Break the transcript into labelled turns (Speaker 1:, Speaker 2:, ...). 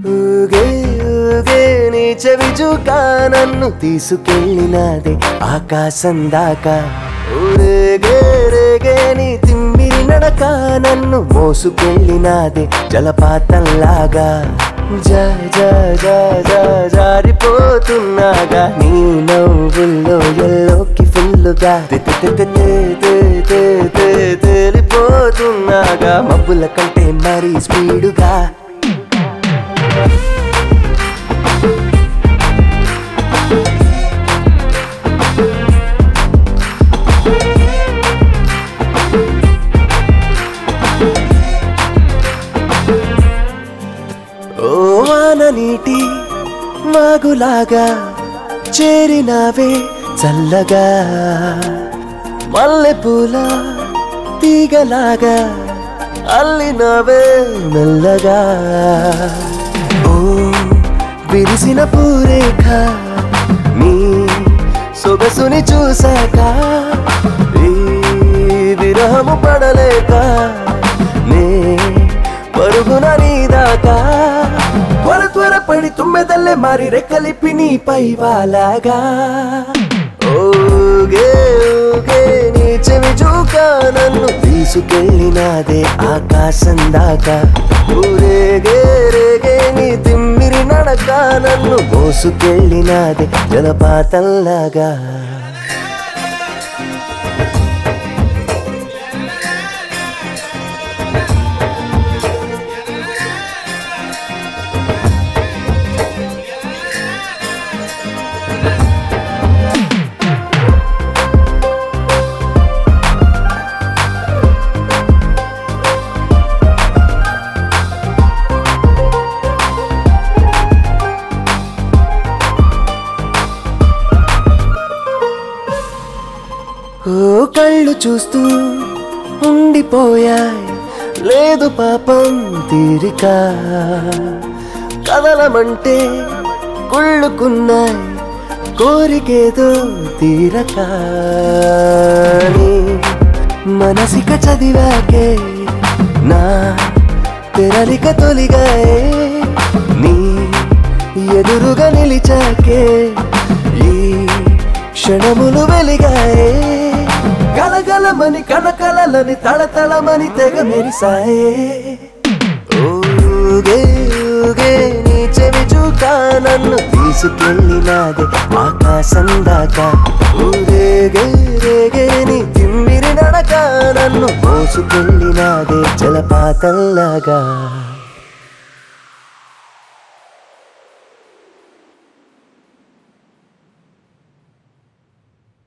Speaker 1: ఊగే ఊగే నీ చెవి చూకా నన్ను తీసుకెళ్ళినాదే ఆకాశం దాకా ఊరేగే రేగే నీ తిమ్మిరి నడక నన్ను మోసుకెళ్ళినాదే జలపాతంలాగా జా జా జా జా జారిపోతున్నాగా నీ నవ్వుల్లో ఎల్లోకి ఫుల్లుగా తే- తే- తే- తే- తే- తే- తే- తే- తేలిపోతున్నాగా మబ్బుల కంటే మరీ స్పీడుగా ఓ వాన నీటి మాగులాగా చేరినావే చల్లగా మల్లె పూల తీగలాగా అల్లినవే మెల్లగా ఓ విరిసిన పూరేఖ నీ సొగసుని చూశాక ఈ విరహము పడలేక నే పరుగున నీదాకా త్వర త్వర పడి తుమ్మెదల్లే మారి రెక్కలిప్పి నీ పై వాలాగా ఓగే ఓగే నీ చెవి చూక నన్ను తీసుకెళ్ళినాదే ఆకాశం దాకా ఊరేగే రేగే నీ తిమ్మిరి నడక నన్ను మోసుకెళ్ళినాదే జలపాతంలాగా ఓ కళ్ళు చూస్తూ ఉండిపోయాయి లేదు పాపం తీరిక కదలమంటే కుళ్ళుకున్నాయి కోరికేదో తీరక నీ మనసిక చదివాకే నా తెరలిక తొలిగాయే నీ ఎదురుగా నిలిచాకే ఈ క్షణములు వెలిగాయే గలగలమని కనకలలని తళతళమని తెగ మెరిసాయే ఊగే ఊగే నీ చెవి చూకా నన్ను తీసుకెళ్ళినాదే ఆకాశం దాకా ఊరేగే రేగే నీ తిమ్మిరి నడక నన్ను మోసుకెళ్ళినాదే జలపాతంలాగా